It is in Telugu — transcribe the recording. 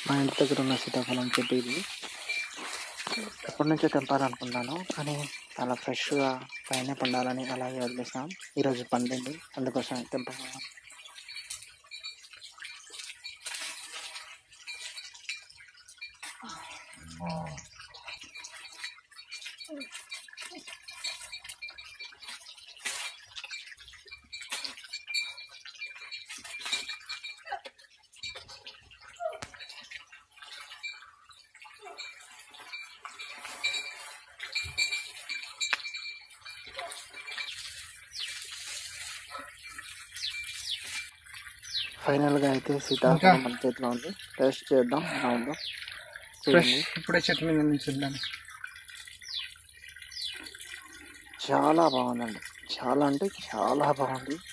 మా ఇంటి దగ్గర ఉన్న సీతాఫలం చెట్టు ఇది ఎప్పటి నుంచో తెంపాలనుకున్నాను కానీ అలా ఫ్రెష్గా పైన పండాలని అలాగే వదిలేసాం ఈరోజు పండింది అందుకోసం తెంపాను ఫైనల్గా అయితే సీతాఫలం మన చేతిలో ఉంది టేస్ట్ చేద్దాం ఎలా ఉందో ఫ్రెష్ చూడండి ఇప్పుడే చెట్టు మీద నుంచి చూద్దాం చాలా బాగుందండి చాలా అంటే చాలా బాగుంది